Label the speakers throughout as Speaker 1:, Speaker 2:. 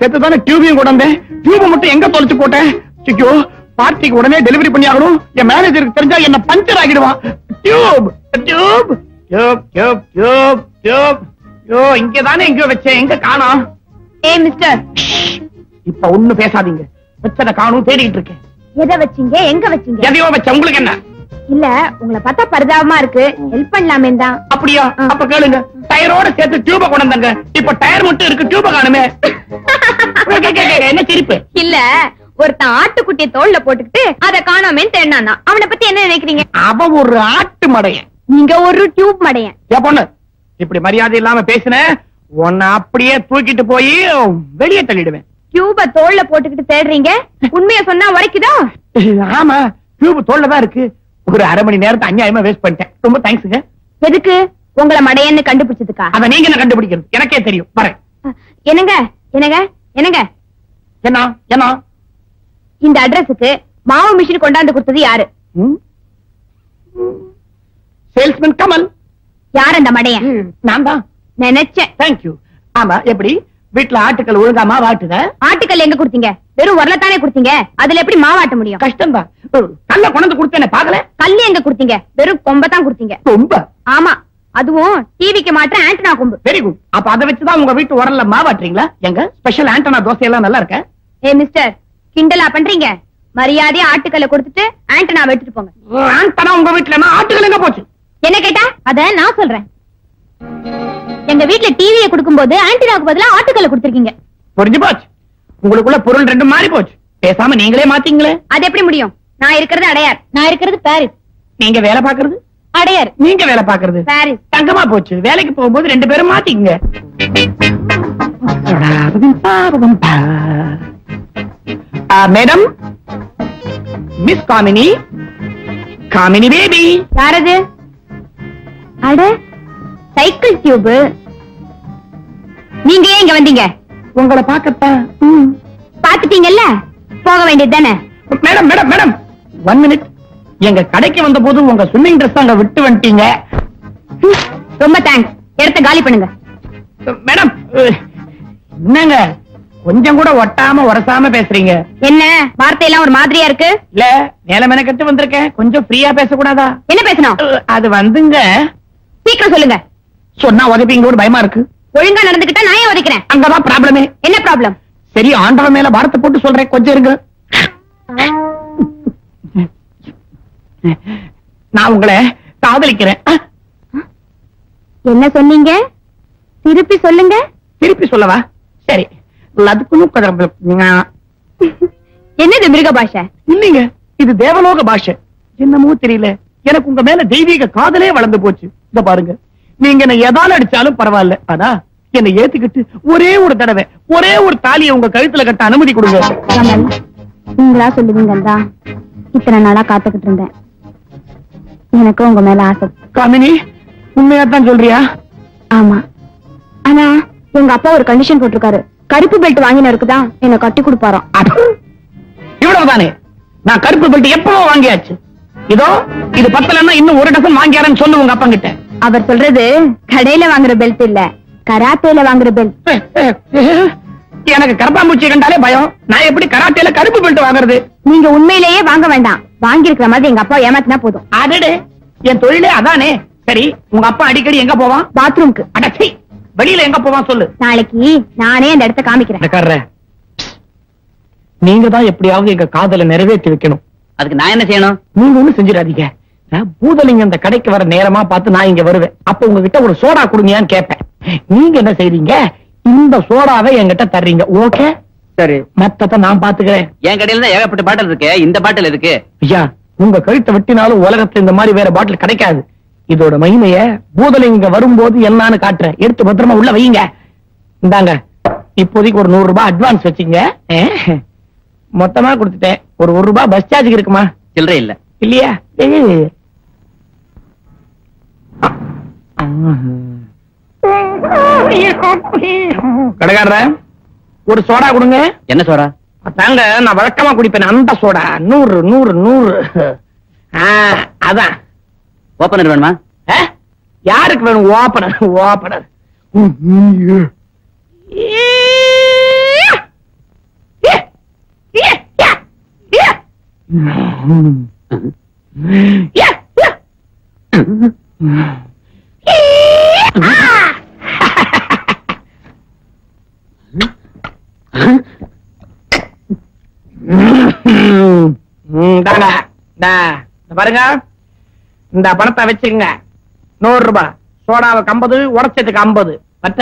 Speaker 1: சேர்த்து தானே டியூபையும் கொண்டு வந்தேன் டியூப் மட்டும் எங்க தொலைச்சு போட்டேன் ஐயோ பார்ட்டிக்கு உடனே டெலிவரி பண்ணி ஆகணும் என் மேனேஜருக்கு தெரிஞ்சா என்ன பஞ்சர் ஆகிடுவான் tube tube tube tube tube tube ஐயோ இங்க தானே எங்கேயோ வச்சேன் எங்க காணோம்
Speaker 2: ஏ மிஸ்டர்
Speaker 1: இப்ப ஒண்ணு பேசாதீங்க வச்சத காணும் தேடிட்டு இருக்கேன்
Speaker 2: எதை வச்சீங்க எங்க வச்சீங்க
Speaker 1: எதையோ வச்ச உங்களுக்கு என்ன
Speaker 2: இல்ல உங்களை பார்த்தா பரிதாபமா இருக்கு ஹெல்ப் பண்ணலாமே தான்
Speaker 1: அப்படியா அப்ப கேளுங்க டயரோட சேர்த்து டியூப கொண்டு வந்தாங்க இப்ப டயர் மட்டும் இருக்கு டியூப காணுமே கே, கே, கே, என்ன சிரிப்பு
Speaker 2: இல்ல ஒருத்தன் ஆட்டுக்குட்டியை தோல்ல போட்டுக்கிட்டு அத காணோமேன்னு தேடினானா அவனை பத்தி என்ன நினைக்கிறீங்க
Speaker 1: அவன் ஒரு ஆட்டு மடையன்
Speaker 2: நீங்க ஒரு டியூப் மடையன்
Speaker 1: ஏ பொண்ணு இப்படி மரியாதை இல்லாம பேசுன உன்னை அப்படியே தூக்கிட்டு போய் வெளியே தள்ளிடுவேன்
Speaker 2: டியூப தோல்ல போட்டுக்கிட்டு தேடுறீங்க உண்மைய சொன்னா உரைக்குதா
Speaker 1: ஆமா டியூப் தோல்ல தான் இருக்கு ஒரு அரை மணி நேரத்தை அநியாயமா வேஸ்ட் பண்ணிட்டேன் ரொம்ப தேங்க்ஸுங்க
Speaker 2: எதுக்கு உங்களை மடையன்னு கண்டுபிடிச்சதுக்கா
Speaker 1: அத நீங்க என்ன கண்டுபிடிக்கிறது எனக்கே தெரியும் வரேன்
Speaker 2: என்னங்க என்னங்க என்னங்க
Speaker 1: என்ன என்ன
Speaker 2: இந்த அட்ரஸுக்கு மாவு மிஷின் கொண்டாந்து கொடுத்தது யாரு
Speaker 1: சேல்ஸ்மேன் கமல்
Speaker 2: யார் அந்த மடையன்
Speaker 1: நான் தான்
Speaker 2: நினைச்சேன்
Speaker 1: தேங்க்யூ ஆமா எப்படி வீட்டுல ஆட்டுக்கள் ஒழுங்காமா வாட்டுத
Speaker 2: ஆட்டுக்கல் எங்க கொடுத்தீங்க வெறும் உரலத்தானே கொடுத்தீங்க அதுல எப்படி மாவாட்ட முடியும்
Speaker 1: கஷ்டம் தான் கல்ல கொண்டு கொடுத்தேனே பாக்கல
Speaker 2: கல்லு எங்க கொடுத்தீங்க வெறும் கொம்ப தான் கொடுத்தீங்க
Speaker 1: ரொம்ப
Speaker 2: ஆமா அதுவும் டிவிக்கு மாற்ற ஆண்டனா கொம்பு
Speaker 1: வெரி குட் அப்ப அதை வச்சுதான் உங்க வீட்டு உரல்ல மாவாட்டுறீங்களா எங்க ஸ்பெஷல் ஆண்டனா தோசை எல்லாம் நல்லா இருக்க
Speaker 2: ஏ மிஸ்டர் கிண்டலா பண்றீங்க மரியாதையா ஆட்டுக்கல்ல கொடுத்துட்டு ஆண்டனா வெட்டிட்டு போங்க
Speaker 1: ஆண்டனா உங்க வீட்டுல ஆட்டுகள் எங்க போச்சு
Speaker 2: என்ன கேட்டா அத நான் சொல்றேன் எங்க வீட்ல டிவியை கொடுக்கும்போது ஆண்டனாக்கு பதிலா ஆட்டுக்கல்ல கொடுத்திருக்கீங்க
Speaker 1: புரிஞ்சு போச்சு உங்களுக்குள்ள பொருள் ரெண்டும் மாறி போச்சு பேசாம நீங்களே மாத்தீங்களே
Speaker 2: அது எப்படி முடியும் நான் இருக்கிறது அடையார் நான் இருக்கிறது பாரிஸ்
Speaker 1: நீங்க வேலை பாக்குறது
Speaker 2: அடையார்
Speaker 1: நீங்க வேலை பாக்குறது
Speaker 2: பாரிஸ்
Speaker 1: தங்கமா போச்சு வேலைக்கு போகும்போது ரெண்டு பேரும் மாத்திக்கங்க madam miss Kamini Kamini baby
Speaker 2: யாரது அட சைக்கிள் டியூப் நீங்க ஏன் இங்க வந்தீங்க
Speaker 1: உங்களை பார்க்கத்தான்
Speaker 2: பாத்துட்டீங்கல்ல போக வேண்டியது தானே
Speaker 1: madam madam madam one minute எங்க கடைக்கு வந்த போது உங்க ஸ்விம்மிங் ட்ரெஸ் அங்க விட்டு வந்துட்டீங்க
Speaker 2: ரொம்ப தேங்க்ஸ் இடத்த காலி பண்ணுங்க
Speaker 1: மேடம் அஹ், என்னங்க கொஞ்சம் கூட ஒட்டாம உரசாம பேசுறீங்க
Speaker 2: என்ன வார்த்தையெல்லாம் ஒரு மாதிரியா இருக்கு
Speaker 1: இல்ல மேல மெனக்கெட்டு வந்திருக்கேன் கொஞ்சம் ஃப்ரீயா பேசக்கூடாதா
Speaker 2: என்ன பேசணும்
Speaker 1: அஹ், அது வந்துங்க
Speaker 2: சீக்கிரம் சொல்லுங்க
Speaker 1: சொன்னா உதவிங்களோட பயமா இருக்கு
Speaker 2: ஒழுங்கா நடந்துக்கிட்டா நான் ஏன் உதைக்கிறேன்
Speaker 1: அங்கதான் ப்ராப்ளமே
Speaker 2: என்ன ப்ராப்ளம்
Speaker 1: சரி ஆண்டவன் மேல பாரத்தை போட்டு சொல்றேன் கொஞ்சம் இருங்க நான் உங்களை காதலிக்கிறேன் அஹ்,
Speaker 2: என்ன சொன்னீங்க திருப்பி சொல்லுங்க
Speaker 1: திருப்பி சொல்லவா சரி லதுக்குன்னு கொஞ்சம்
Speaker 2: என்னது மிருக பாஷை
Speaker 1: இல்லீங்க இது தேவலோக பாஷை என்னமோ தெரியல எனக்கு உங்க மேல தெய்வீக காதலே வளர்ந்து போச்சு இத பாருங்க நீங்க என்ன எதால அடிச்சாலும் பரவாயில்ல ஆனா என்னை ஏத்துக்கிட்டு ஒரே ஒரு தடவை ஒரே ஒரு தாலியை உங்க கழுத்துல கட்ட அனுமதி கொடுங்க
Speaker 2: கமல் நீங்களா சொல்லுவீங்க தான் இத்தனை நாளா காத்துக்கிட்டு இருந்தேன் எனக்கும் உங்க மேல ஆசை
Speaker 1: காமினி உண்மையா தான் சொல்றியா
Speaker 2: ஆமா ஆனா எங்க அப்பா ஒரு கண்டிஷன் போட்டிருக்காரு கருப்பு பெல்ட் வாங்கினருக்கு தான் என்ன கட்டி கொடுப்பாராம்
Speaker 1: அட, இவ்வளவுதானே நான் கருப்பு பெல்ட் எப்பவோ வாங்கியாச்சு இதோ இது பத்தலன்னா இன்னும் ஒரு டசன் வாங்கியாரன்னு சொல்லு உங்க அப்பா கிட்ட
Speaker 2: அவர் சொல்றது கடையில வாங்குற பெல்ட் இல்ல கராத்தேல வாங்குற பெல்ட்
Speaker 1: எனக்கு கரப்பாம்பூச்சி கண்டாலே பயம் நான் எப்படி கராட்டேல கருப்பு பெல்ட் வாங்குறது
Speaker 2: நீங்க உண்மையிலேயே வாங்க வேண்டாம் வாங்கி இருக்கிற மாதிரி எங்க அப்பா ஏமாத்தினா போதும்
Speaker 1: அடடே என் தொழிலே அதானே சரி உங்க அப்பா அடிக்கடி எங்க போவான்
Speaker 2: பாத்ரூம்க்கு
Speaker 1: அடச்சி வெளியில எங்க போவான் சொல்லு
Speaker 2: நாளைக்கு நானே அந்த இடத்த காமிக்கிறேன்
Speaker 1: நீங்க தான் எப்படியாவது எங்க காதலை நிறைவேற்றி வைக்கணும்
Speaker 3: அதுக்கு நான் என்ன செய்யணும்
Speaker 1: நீங்க ஒண்ணும் செஞ்சிடாதீங்க நான் பூதலிங்க அந்த கடைக்கு வர நேரமா பார்த்து நான் இங்க வருவேன் அப்ப உங்ககிட்ட ஒரு சோடா கொடுங்கயான்னு கேட்பேன் நீங்க என்ன செய்றீங்க இந்த சோடாவை என்கிட்ட தர்றீங்க ஓகே
Speaker 3: சரி
Speaker 1: மத்தத நான் பாத்துக்கிறேன்
Speaker 3: என் கடையில தான் ஏகப்பட்ட பாட்டில் இருக்கு இந்த பாட்டில் இருக்கு
Speaker 1: ஐயா உங்க கழுத்தை வெட்டினாலும் உலகத்துல இந்த மாதிரி வேற பாட்டில் கிடைக்காது இதோட மகிமைய பூதலிங்க வரும்போது என்னன்னு காட்டுறேன் எடுத்து பத்திரமா உள்ள வையுங்க இந்தாங்க இப்போதைக்கு ஒரு நூறு ரூபாய் அட்வான்ஸ் வச்சுங்க அஹ், மொத்தமா கொடுத்துட்டேன் ஒரு ஒரு ரூபாய் பஸ் சார்ஜுக்கு இருக்குமா
Speaker 3: சில்லறை இல்ல
Speaker 1: இல்லையா ஏய். கடைக்காரர ஒரு சோடா கொடுங்க
Speaker 3: என்ன சோடா
Speaker 1: தாங்க நான் வழக்கமா குடிப்பேன் அந்த சோடா நூறு நூறு நூறு ஆ, அதான்
Speaker 3: ஓபனர் வேணுமா
Speaker 1: ஆ? யாருக்கு வேணும் ஓப்பனர் ஓப்பனர் யா, யா. ம், இந்தாங்க. இந்தா, இந்த பாருங்க இந்த பணத்தை வச்சுக்கங்க நூறு ரூபாய் சோடாவுக்கு ஐம்பது உடச்சதுக்கு ஐம்பது பத்த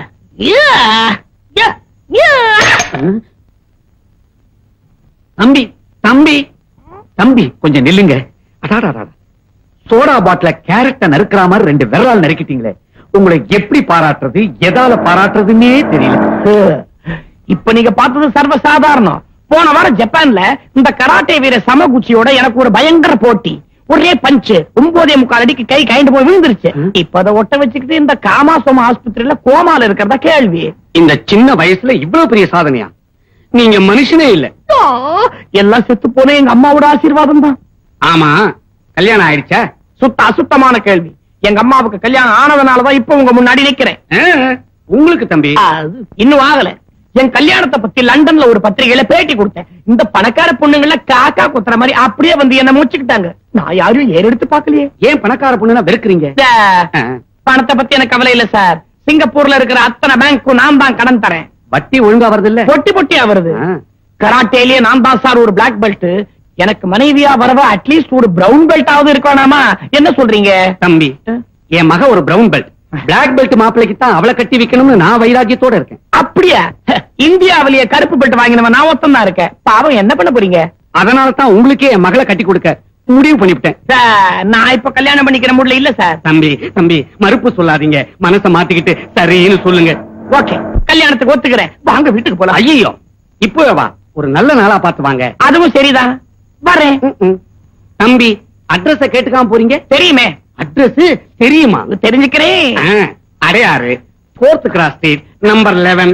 Speaker 3: தம்பி தம்பி தம்பி கொஞ்சம் நில்லுங்க அடாடாடா சோடா பாட்டில கேரட்ட நறுக்கிற மாதிரி ரெண்டு விரலால் நறுக்கிட்டீங்களே உங்களை எப்படி பாராட்டுறது எதால பாராட்டுறதுன்னே தெரியல
Speaker 1: இப்ப நீங்க பார்த்தது சர்வசாதாரணம் போன வாரம் ஜப்பான்ல இந்த கராட்டே வீர சமகுச்சியோட எனக்கு ஒரு பயங்கர போட்டி ஒரே பஞ்சு ஒன்பதே முக்கால் அடிக்கு கை கைண்டு போய் விழுந்துருச்சு இப்ப அதை ஒட்ட வச்சுக்கிட்டு இந்த காமாசோம ஆஸ்பத்திரியில கோமால இருக்கிறதா கேள்வி
Speaker 3: இந்த சின்ன வயசுல இவ்வளவு பெரிய சாதனையா நீங்க மனுஷனே இல்ல
Speaker 1: ஆ, எல்லாம் செத்து போன எங்க அம்மாவோட ஆசீர்வாதம் தான்
Speaker 3: ஆமா கல்யாணம் ஆயிடுச்சா
Speaker 1: சுத்த அசுத்தமான கேள்வி எங்க அம்மாவுக்கு கல்யாணம் ஆனதுனாலதான் இப்ப உங்க முன்னாடி நிக்கிறேன்
Speaker 3: ஆ, உங்களுக்கு தம்பி
Speaker 1: அது இன்னும் ஆகல என் கல்யாணத்தை பத்தி லண்டன்ல ஒரு பத்திரிகையில பேட்டி கொடுத்தேன் இந்த பணக்கார பொண்ணுங்கள காக்கா குத்துற மாதிரி அப்படியே வந்து என்ன மூச்சுக்கிட்டாங்க நான் யாரும் ஏறெடுத்து பார்க்கலையே
Speaker 3: ஏன் பணக்கார பொண்ணுனா வெறுக்கிறீங்க
Speaker 1: இந்த
Speaker 3: ஆ,
Speaker 1: பணத்தை பத்தி எனக்கு கவலை இல்ல சார் சிங்கப்பூர்ல இருக்கிற அத்தனை பேங்க்கும் நான் தான் கடன் தரேன்
Speaker 3: வட்டி ஒழுங்கா வருது இல்ல
Speaker 1: பொட்டி பொட்டியா வருது கராட்டேலயே நான் தான் சார் ஒரு பிளாக் பெல்ட் எனக்கு மனைவியா வரவ அட்லீஸ்ட் ஒரு பிரவுன் பெல்ட் ஆவது இருக்கணுமா என்ன சொல்றீங்க
Speaker 3: தம்பி என் மக ஒரு பிரவுன் பெல்ட் பிளாக் பெல்ட் மாப்பிளைக்கு தான் அவளை கட்டி வைக்கணும்னு நான் வைராக்கியத்தோட இருக்கேன்
Speaker 1: அப்படியா இந்தியாவிலேயே கருப்பு பெல்ட் வாங்கினவன் நான் ஒத்தம் தான் இருக்கேன் பாவம் என்ன பண்ண போறீங்க
Speaker 3: அதனால தான் உங்களுக்கே என் மகளை கட்டி கொடுக்க முடிவு பண்ணிவிட்டேன்
Speaker 1: சார் நான் இப்ப கல்யாணம் பண்ணிக்கிற முடியல இல்ல சார்
Speaker 3: தம்பி தம்பி மறுப்பு சொல்லாதீங்க மனசை மாத்திக்கிட்டு சரின்னு சொல்லுங்க
Speaker 1: ஓகே கல்யாணத்துக்கு ஒத்துக்கிறேன் வாங்க வீட்டுக்கு போலாம்
Speaker 3: ஐயோ இப்பவே வா ஒரு நல்ல நாளா பார்த்து வாங்க
Speaker 1: அதுவும் சரிதான் வரேன்
Speaker 3: ம், ம். தம்பி அட்ரஸ கேட்டுக்காம போறீங்க
Speaker 1: தெரியுமே
Speaker 3: அட்ரஸ் தெரியுமா
Speaker 1: தெரிஞ்சுக்கிறேன்
Speaker 3: ஆ, Adyar fourth cross street number eleven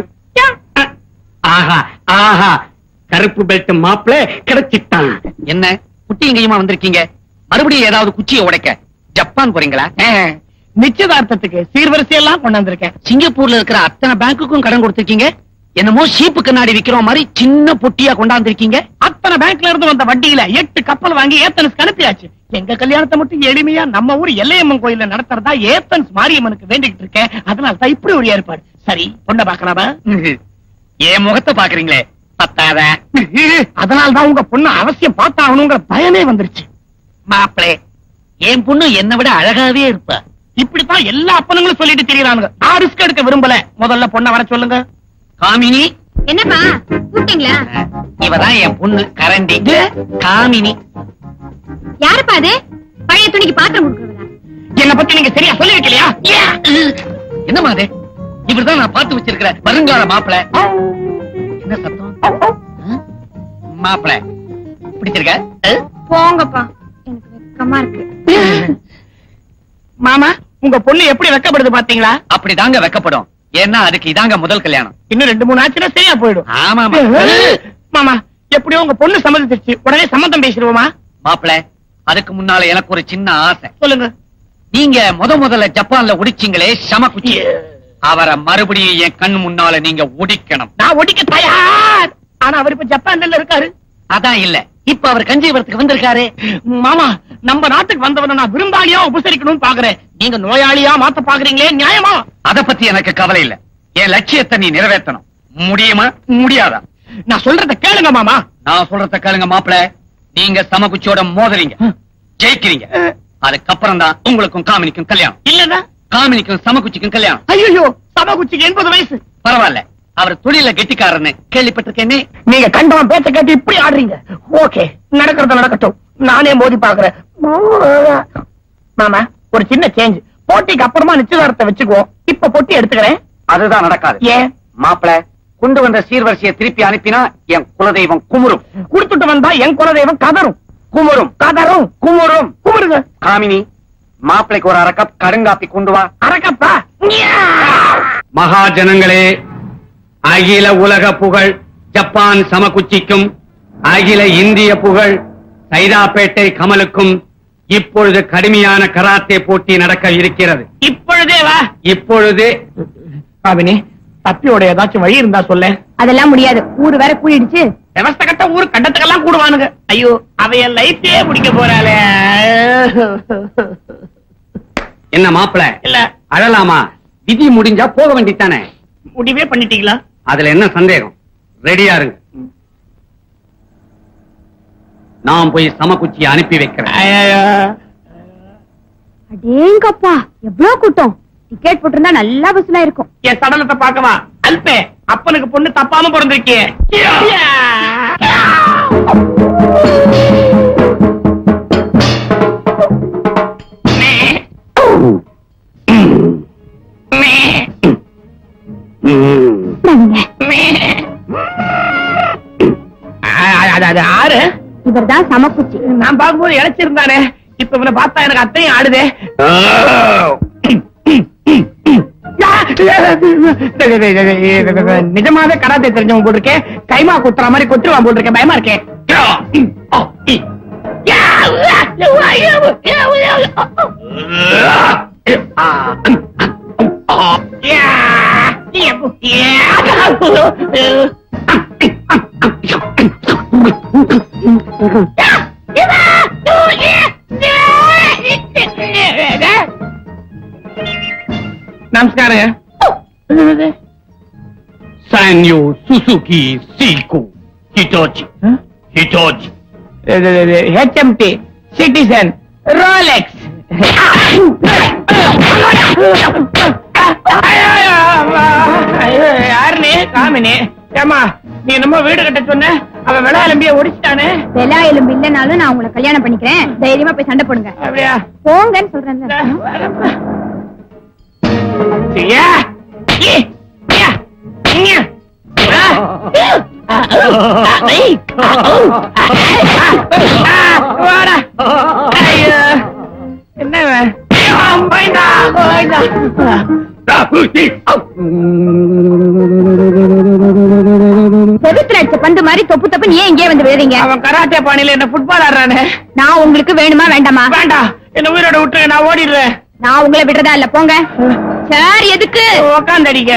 Speaker 3: ஆஹா ஆஹா கருப்பு பெல்ட் மாப்பிள கிடைச்சிட்டான் என்ன குட்டியும் கையுமா வந்திருக்கீங்க மறுபடியும் ஏதாவது குச்சியை உடைக்க ஜப்பான் போறீங்களா
Speaker 1: ஆ, நிச்சயதார்த்தத்துக்கு சீர்வரிசை எல்லாம் கொண்டு வந்திருக்கேன்
Speaker 3: சிங்கப்பூர்ல இருக்கிற அத்தனை பேங்க்குக்கும் கடன் கொடுத்திருக்கீங்க என்னமோ சீப்பு கண்ணாடி விக்கிற மாதிரி சின்ன பொட்டியா கொண்டாந்துருக்கீங்க
Speaker 1: அத்தனை பேங்க்ல இருந்து வந்த வட்டியில எட்டு கப்பல் வாங்கி ஏத்தன்ஸ் அனுப்பியாச்சு எங்க கல்யாணத்தை மட்டும் எளிமையா நம்ம ஊர் எல்லையம்மன் கோயில்ல நடத்துறதா ஏத்தன்ஸ் மாரியம்மனுக்கு வேண்டிக்கிட்டு இருக்கேன் அதனால தான் இப்படி ஒரு ஏற்பாடு சரி பொண்ணை பாக்கலாமா
Speaker 3: என் முகத்தை பாக்குறீங்களே பத்தாத
Speaker 1: அதனால தான் உங்க பொண்ணு அவசியம் பார்த்தாகணுங்கிற பயமே வந்துருச்சு
Speaker 3: மாப்பிளே என் பொண்ணு என்னை விட அழகாவே இருப்பா
Speaker 1: இப்படித்தான் எல்லா அப்பனுங்களும் சொல்லிட்டு தெரியறானுங்க நான் ரிஸ்க் எடுக்க விரும்பல முதல்ல பொண்ணை வர சொல்லுங்க
Speaker 3: காமினி
Speaker 2: என்னப்பா கூப்பிட்டீங்களா
Speaker 3: இவதான் என் பொண்ணு கரண்டி காமினி
Speaker 2: யாருப்பா அது பழைய துணிக்கு பாத்திரம் கொடுக்குறதா
Speaker 1: என்ன பத்தி நீங்க சரியா சொல்லி வைக்கலையா
Speaker 3: என்னமா அது இவர்தான் நான் பார்த்து வச்சிருக்கிற வருங்கால மாப்பிள என்ன சத்தம் மாப்பிள பிடிச்சிருக்க அஹ்?
Speaker 2: போங்கப்பா எனக்கு வெக்கமா இருக்கு
Speaker 1: மாமா உங்க பொண்ணு எப்படி வெக்கப்படுது பாத்தீங்களா
Speaker 3: அப்படிதாங்க வெக்கப்படும் ஏன்னா அதுக்கு இதாங்க முதல் கல்யாணம்
Speaker 1: இன்னும் ரெண்டு மூணு ஆச்சுன்னா சரியா போயிடும்
Speaker 3: ஆமாமா
Speaker 1: மாமா எப்படியோ உங்க பொண்ணு சம்மதிச்சிருச்சு உடனே சம்மந்தம் பேசிடுவோமா
Speaker 3: மாப்பிள அதுக்கு முன்னால எனக்கு ஒரு சின்ன ஆசை
Speaker 1: சொல்லுங்க
Speaker 3: நீங்க முத முதல்ல ஜப்பான்ல உடிச்சீங்களே சமக்குச்சி அவரை மறுபடியும் என் கண் முன்னால நீங்க உடிக்கணும்
Speaker 1: நான் ஒடிக்க தயார் ஆனா அவர் இப்ப ஜப்பான்ல இருக்காரு
Speaker 3: அதான் இல்ல இப்ப அவர் கஞ்சிபுரத்துக்கு வந்திருக்காரு
Speaker 1: மாமா நம்ம நாட்டுக்கு வந்தவன நான் விருந்தாளியா உபசரிக்கணும்னு பாக்குறேன் நீங்க நோயாளியா மாத்த பாக்குறீங்களே நியாயமா
Speaker 3: அத பத்தி எனக்கு கவலை இல்ல என் லட்சியத்தை நீ நிறைவேற்றணும் முடியுமா முடியாதா
Speaker 1: நான் சொல்றத கேளுங்க மாமா
Speaker 3: நான் சொல்றத கேளுங்க மாப்பிள நீங்க சமகுச்சியோட மோதுறீங்க ஜெயிக்கிறீங்க அதுக்கப்புறம் தான் உங்களுக்கும் காமினிக்கும் கல்யாணம்
Speaker 1: இல்லன்னா
Speaker 3: காமினிக்கும் சமகுச்சிக்கும் கல்யாணம்
Speaker 1: ஐயோ சமகுச்சிக்கு எண்பது வயசு
Speaker 3: பரவாயில்ல அவர் தொழில கெட்டிக்காரன்னு கேள்விப்பட்டிருக்கேனே
Speaker 1: நீங்க கண்டவன் பேச்ச கேட்டு இப்படி ஆடுறீங்க ஓகே நடக்கிறது நடக்கட்டும் நானே மோதி பாக்குறேன் மாமா ஒரு சின்ன சேஞ்ச் போட்டிக்கு அப்புறமா நிச்சயதார்த்தத்தை வச்சுக்குவோம் இப்ப பொட்டி எடுத்துக்கிறேன்
Speaker 3: அதுதான் நடக்காது
Speaker 1: ஏன்
Speaker 3: மாப்பிள கொண்டு வந்த சீர்வரிசையை திருப்பி அனுப்பினா என் குலதெய்வம் குமுறும்
Speaker 1: குடுத்துட்டு வந்தா என் குலதெய்வம் கதரும்
Speaker 3: குமுறும்
Speaker 1: கதரும்
Speaker 3: குமுறும்
Speaker 1: குமுறுங்க
Speaker 3: காமினி மாப்பிளைக்கு ஒரு அரை கப் கடுங்காப்பி கொண்டு வா
Speaker 1: அரக்கப்பா
Speaker 3: மகாஜனங்களே அகில உலக புகழ் ஜப்பான் சமகுச்சிக்கும் அகில இந்திய புகழ் சைதாப்பேட்டை கமலுக்கும் இப்பொழுது கடுமையான கராத்தே போட்டி நடக்க இருக்கிறது
Speaker 1: இப்பொழுதே வா
Speaker 3: இப்பொழுது
Speaker 1: காவினி தப்பியோட ஏதாச்சும் வழி இருந்தா சொல்ல
Speaker 2: அதெல்லாம் முடியாது ஊரு வேற கூடிடுச்சு
Speaker 1: விவசாய கட்ட ஊர் கண்டத்துக்கெல்லாம் கூடுவானுங்க ஐயோ அவைய லைஃபே முடிக்க போறாளே
Speaker 3: என்ன மாப்பிள
Speaker 1: இல்ல
Speaker 3: அழலாமா விதி முடிஞ்சா போக வேண்டித்தானே
Speaker 1: முடிவே பண்ணிட்டீங்களா
Speaker 3: அதுல என்ன சந்தேகம் ரெடியா இருங்க நான் போய் சமக்குச்சியை அனுப்பி வைக்கிறேன்
Speaker 1: ஐயோ.
Speaker 2: அடேங்கப்பா எவ்வளவு கூட்டம் டிக்கெட் போட்டிருந்தா நல்லா வசூலா இருக்கும்
Speaker 1: என் சடலத்தை பார்க்கவா அல்பே அப்பனுக்கு பொண்ணு தப்பாம பிறந்திருக்கே
Speaker 2: இந்தாங்க.
Speaker 1: ஆறு
Speaker 2: இவர்தான் சமக்குச்சி
Speaker 1: நான் பார்க்கும்போது இழைச்சிருந்தானே இப்ப இவனை பார்த்தா எனக்கு அத்தையும் ஆடுதே நிஜமாவே கராத்தே தெரிஞ்சவன் போட்டிருக்கேன் கைமா குத்துற மாதிரி குத்துருவான் போட்டிருக்கேன் பயமா இருக்கேன் நமஸ்காரம்
Speaker 3: Sanyo Suzuki Seiko Hitachi Hitachi
Speaker 1: HMT Citizen Rolex யாருனே காமினி ஏமா நீ என்னமோ வீடு கட்ட சொன்ன அவன் விழா எலும்பிய ஒடிச்சிட்டானே
Speaker 2: வெலா எலும்பு இல்லைனாலும் நான் உங்களை கல்யாணம் பண்ணிக்கிறேன் தைரியமா போய் சண்டை போடுங்க
Speaker 1: அப்படியா
Speaker 2: போங்கன்னு சொல்றேன்ல
Speaker 1: ஐயா! ஏ! ஐயா! ஐயா! ஆ! ஐய்! ஆ! வாடா! ஐயோ! என்ன இவன்? ஆ, பயந்தா, பயந்தா.
Speaker 2: செவுத்துல அடிச்ச பந்து மாதிரி தொப்பு தப்பு நீ ஏன் இங்கே வந்து விழுறீங்க
Speaker 1: அவன் கராத்தே பாணியில என்ன ஃபுட்பால் ஆடுறானே
Speaker 2: நான் உங்களுக்கு வேணுமா வேண்டாமா
Speaker 1: வேண்டாம் என்ன உயிரோட விட்டுரு நான் ஓடிடுறேன்
Speaker 2: நான் உங்களை விடுறதா இல்ல போங்க சார் எதுக்கு
Speaker 1: உக்காந்து அடிக்க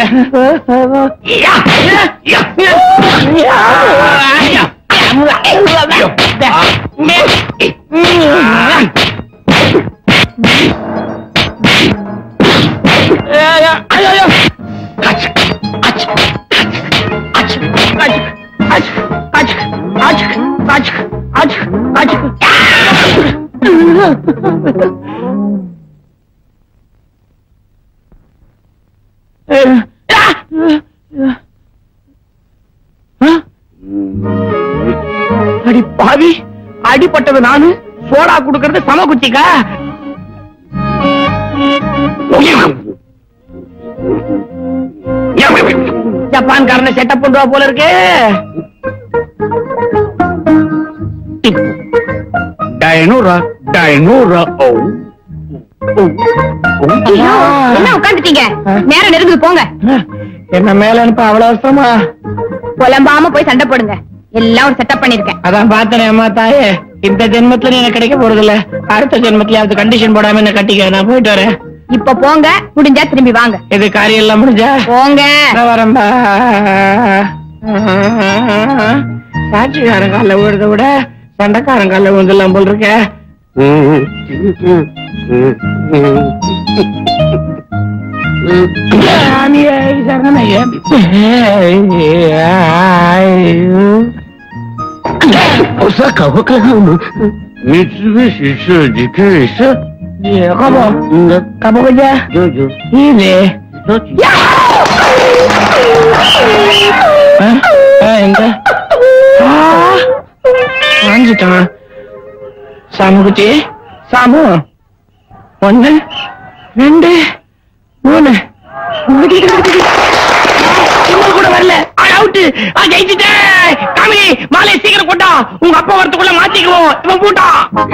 Speaker 1: அடி பாவி அடிப்பட்டது நானு சோடா குடுக்கறது சம குச்சிக்கா ஜப்பான்காரனை செட்டப் பண்ணுவா போல இருக்கு
Speaker 3: டைனோரா டைனோரா ஓ ஓ ஓ
Speaker 2: ஐயோ, என்ன உட்காந்துட்டீங்க நேரம் நெருங்குது போங்க
Speaker 1: என்ன மேல அனுப்ப அவ்வளவு அவசரமா
Speaker 2: புலம்பாம போய் சண்டை போடுங்க எல்லாம் ஒரு செட்டப் பண்ணிருக்கேன்
Speaker 1: அதான் பார்த்தனே அம்மா தாயே இந்த ஜென்மத்துல நீ எனக்கு கிடைக்க போறது இல்ல அடுத்த ஜென்மத்திலயாவது கண்டிஷன் போடாம என்ன கட்டிக்க நான் போயிட்டு வரேன்
Speaker 2: இப்ப போங்க முடிஞ்சா திரும்பி வாங்க
Speaker 1: இது காரியம் எல்லாம் முடிஞ்சா
Speaker 2: போங்க
Speaker 1: நான் வரேன்பா சாட்சிக்காரன் கால விழுறத விட சண்டைக்காரன் கால விழுந்துலாம் போல் இருக்க சாமியே, சரணமையே.
Speaker 3: Osaka, Oklahoma. Mitsubishi Suzuki Krisa.
Speaker 1: Iya, kamu, kamu aja.
Speaker 3: Jojo.
Speaker 1: Ini. Hah? Eh, enggak. Ah, வாங்கிட்டான் சாமு குச்சி சாமு ஒண்ணு ரெண்டு மூணு இன்னும் கூட வரல அவுட் ஜெயிச்சுட்டேன் காமி மாலை சீக்கிரம் கொண்டா உங்க அப்பா வரத்துக்குள்ள மாத்திக்குவோம் இவன் பூட்டா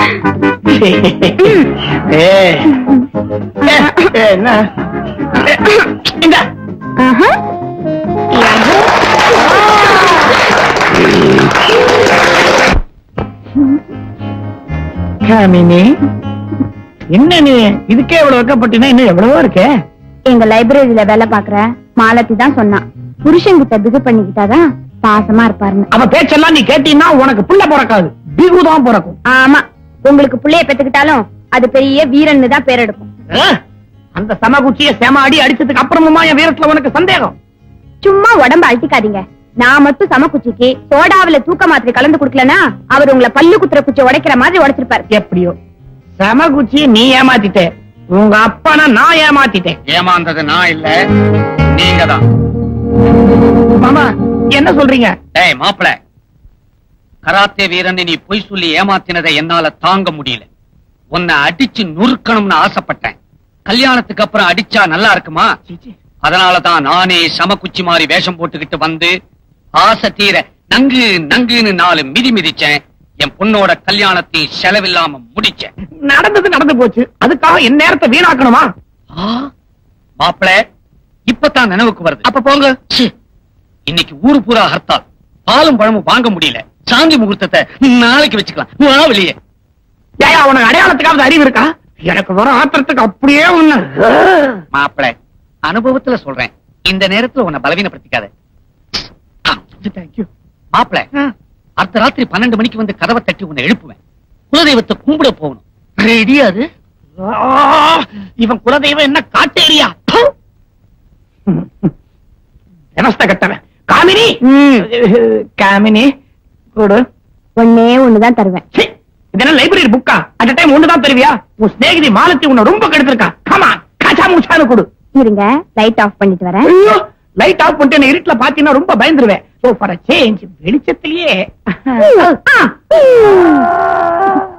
Speaker 1: ஏ ஏ, என்ன ஏ, இந்த
Speaker 2: ஆஹா.
Speaker 1: காமினி என்ன நீ இதுக்கே எவ்வளவு வைக்கப்பட்டினா இன்னும் எவ்வளவோ இருக்கே
Speaker 2: எங்க லைப்ரரியில வேலை பாக்குற மாலத்தி தான் சொன்னான் புருஷன்கிட்ட பிகு பண்ணிக்கிட்டாதான் பாசமா இருப்பாருன்னு
Speaker 1: அவ பேச்செல்லாம் நீ கேட்டீன்னா உனக்கு புள்ள பிறக்காது பிகு தான் பிறக்கும்
Speaker 2: ஆமா உங்களுக்கு புள்ளைய பெத்துக்கிட்டாலும் அது பெரிய வீரன்னு தான் பேர் எடுக்கும்
Speaker 1: ஆ? அந்த சமகுச்சிய செம அடி அடிச்சதுக்கு அப்புறமுமா என் வீரத்துல உனக்கு சந்தேகம்
Speaker 2: சும்மா உடம்ப அழட்டிக்காதீங்க நான் மட்டும் சமக்குச்சிக்கு சோடாவில தூக்க மாத்திரை கலந்து குடுக்கலனா அவர் உங்களை பல்லு குத்துற குச்சி உடைக்கிற மாதிரி உடைச்சிருப்பாரு
Speaker 1: எப்படியோ சமகுச்சிய நீ ஏமாத்திட்ட உங்க அப்பனா நான் ஏமாத்திட்டேன்
Speaker 3: ஏமாந்தது நான் இல்ல நீங்க தான்
Speaker 1: மாமா என்ன சொல்றீங்க
Speaker 3: டேய் மாப்பிள கராத்தே வீரன் நீ பொய் சொல்லி ஏமாத்தினதை என்னால தாங்க முடியல உன்னை அடிச்சு நுறுக்கணும்னு ஆசைப்பட்டேன் கல்யாணத்துக்கு அப்புறம் அடிச்சா நல்லா இருக்குமா அதனாலதான் நானே சமக்குச்சி மாதிரி வேஷம் போட்டுக்கிட்டு வந்து ஆசை தீர நங்கு நங்குன்னு நாலு மிதி மிதிச்சேன் என் பொண்ணோட கல்யாணத்தையும் செலவில்லாம முடிச்சேன்
Speaker 1: நடந்தது நடந்து போச்சு அதுக்காக என் நேரத்தை வீணாக்கணுமா
Speaker 3: மாப்பிள இப்பதான் நினைவுக்கு வருது
Speaker 1: அப்ப போங்க
Speaker 3: ச்சீ, இன்னைக்கு ஊரு பூரா ஹர்த்தால் பாலும் பழமும் வாங்க முடியல சாந்தி முகூர்த்தத்தை நாளைக்கு வச்சுக்கலாம் வா வெளியே
Speaker 1: ஏயா உனக்கு அடையாளத்துக்காவது அறிவு இருக்கா எனக்கு வர ஆத்திரத்துக்கு அப்படியே ஒண்ணு
Speaker 3: மாப்பிள அனுபவத்துல சொல்றேன் இந்த நேரத்துல உன்னை பலவீனப்படுத்திக்காத
Speaker 1: தேங்க்யூ
Speaker 3: மாப்பிள அடுத்த ராத்திரி பன்னெண்டு மணிக்கு வந்து கதவை தட்டி உன்னை எழுப்புவேன் குலதெய்வத்தை கும்பிட போகணும் ரெடியா அது
Speaker 1: இவன் குலதெய்வம் என்ன காட்டேரியா விவஸ்த கட்டவன் காமினி காமினி கொடு
Speaker 2: ஒன்னே ஒண்ணுதான் தருவேன்
Speaker 1: சீ, இது என்ன லைப்ரரி புக்கா அட் டைம் ஒண்ணுதான் தருவியா உன் சிநேகிதி மாலத்தி உன்னை ரொம்ப கெடுத்திருக்கா கமா காச்சா மூச்சான்னு கொடு
Speaker 2: இருங்க லைட் ஆஃப் பண்ணிட்டு வரேன்
Speaker 1: ஐயோ லைட் ஆஃப் பண்ணிட்டு என்ன இருட்டுல பாத்தீங்கன்னா ரொம்ப பயந்துருவேன் சோ ஃபார் சேஞ்ச் வெளிச்சத்திலேயே
Speaker 2: ஆ.